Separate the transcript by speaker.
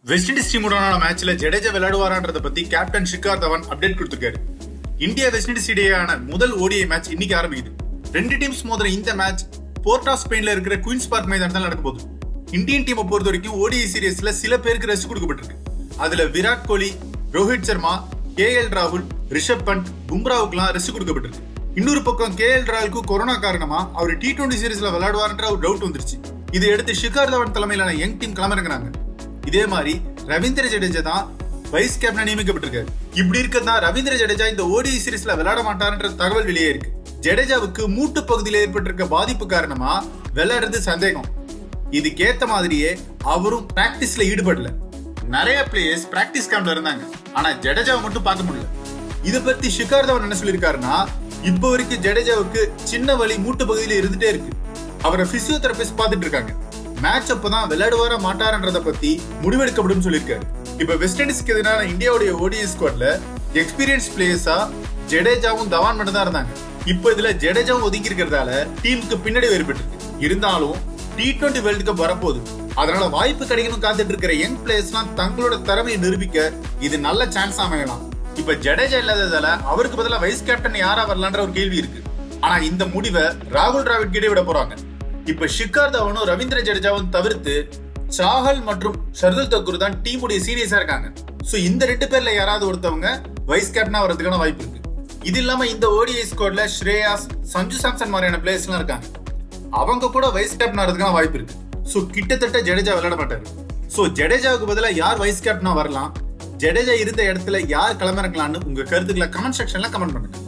Speaker 1: west Indies டீமுடனான மேட்ச்ல ஜடேஜா விளையாடுவாரான்றத பத்தி கேப்டன் ஷிகார் தவான் அப்டேட் கொடுத்திருக்காரு இந்தியா வெஸ்ட் இண்டீஸ் இடையேயான முதல் ஓடிஐ மேட்ச் இன்னைக்கு ஆரம்பிக்குது ரெண்டு டீம்ஸ் மோதிர இந்த மேட்ச் போர்ட் ஆஃப் ஸ்பெயின்ல இருக்கிற குயின்ஸ் பார்க் மைதானத்தில் நடக்க போகுது இந்தியன் டீமை பொறுத்த வரைக்கும் ஓடிஐ சீரியஸ்ல சில பேருக்கு ரெஸ்ட் கொடுக்கப்பட்டிருக்கு அதுல விராட் கோலி ரோஹித் சர்மா கே எல் ராகுல் ரிஷப் பண்ட் பும்ராவுக்குலாம் ரெஸ்ட் கொடுக்கப்பட்டிருக்கு இன்னொரு பக்கம் கே எல் ராகுலுக்கு கொரோனா காரணமா அவர் டி டுவெண்டி சீரீஸ்ல விளையாடுவார்ன்ற ஒரு டவுட் வந்துருச்சு இதை அடுத்து ஷிகார் தவன் தலைமையிலான யங் டீம் களமிறங்கினாங்க இதே மாதிரி ரவீந்திர ஜடேஜா தான் வைஸ் கேப்டனா நியமிக்கப்பட்டிருக்காரு இப்படி இருக்கதான் ரவீந்திர ஜடேஜா இந்த ஓடிஐ சீரிஸ்ல விளையாட மாட்டாருன்ற தகவல் வெளியே இருக்கு ஜடேஜாவுக்கு மூட்டு பகுதியில் ஏற்பட்டிருக்க பாதிப்பு காரணமா விளையாடுறது சந்தேகம் இதுக்கேத்த மாதிரியே அவரும் பிராக்டிஸ்ல ஈடுபடல நிறைய பிளேயர்ஸ் பிராக்டிஸ் கேம்ப்ல இருந்தாங்க ஆனா ஜடேஜாவை மட்டும் பார்க்க முடியல இத பத்தி ஷிகார் தவன் என்ன சொல்லியிருக்காருன்னா இப்ப வரைக்கும் ஜடேஜாவுக்கு சின்ன வலி மூட்டு பகுதியில இருந்துட்டே இருக்கு அவரை பிசியோதெரபிஸ்ட் பார்த்துட்டு இருக்காங்க மேட்ச் அப்பதான் விளையாடுவாரா மாட்டாரன்றத பத்தி முடிவெடுக்கப்படும் சொல்லியிருக்காரு இப்ப வெஸ்ட் இண்டீஸ்க்கு எதிரான இந்தியாவுடைய ஓடிஐ ஸ்குவாட்ல எக்ஸ்பீரியன்ஸ் பிளேயர்ஸா ஜடேஜாவும் தவான் மட்டும் தான் இருந்தாங்க இப்போ இதுல ஜடேஜாவும் ஒதுக்கி இருக்கிறதால டீமுக்கு பின்னாடி வேறுபட்டிருக்கு இருந்தாலும் டி டுவெண்டி வேர்ல்டு கப் வரப்போகுது அதனால வாய்ப்பு கிடைக்கணும் காத்துட்டு இருக்கிற யங் பிளேயர்ஸ்லாம் தங்களோட திறமையை நிரூபிக்க இது நல்ல சான்ஸ் அமையலாம் இப்ப ஜடேஜா இல்லாததால அவருக்கு பதிலா வைஸ் கேப்டன் யாரா வரலான்ற ஒரு கேள்வி இருக்கு ஆனா இந்த முடிவை ராகுல் டிராவிட் கிட்டே விட போறாங்க இப்ப ஷிகார் தவனும் ரவீந்திர ஜடேஜாவும் தவிர்த்து சாஹல் மற்றும் ஷர்துல் தக்கூர் தான் டீமுடைய சீரியஸா இருக்காங்க சோ இந்த ரெண்டு பேர்ல யாராவது ஒருத்தவங்க வைஸ் கேப்டனா வரதுக்கான வாய்ப்பு இருக்கு இது இல்லாம இந்த ஓடிஐ ஸ்குவாட்ல ஸ்ரேயாஸ் சஞ்சு சாம்சன் மாதிரியான பிளேயர்ஸ் எல்லாம் இருக்காங்க அவங்க கூட வைஸ் கேப்டன் ஆகிறதுக்கான வாய்ப்பு இருக்கு சோ கிட்டத்தட்ட ஜடேஜா விளையாட மாட்டாரு சோ ஜடேஜாவுக்கு பதிலா யார் வைஸ் கேப்டனா வரலாம் ஜடேஜா இருந்த இடத்துல யார் கிளம்பிறக்கலாம்னு உங்க கருத்துக்களை கமெண்ட் செக்ஷன்ல கமெண்ட் பண்ணுங்க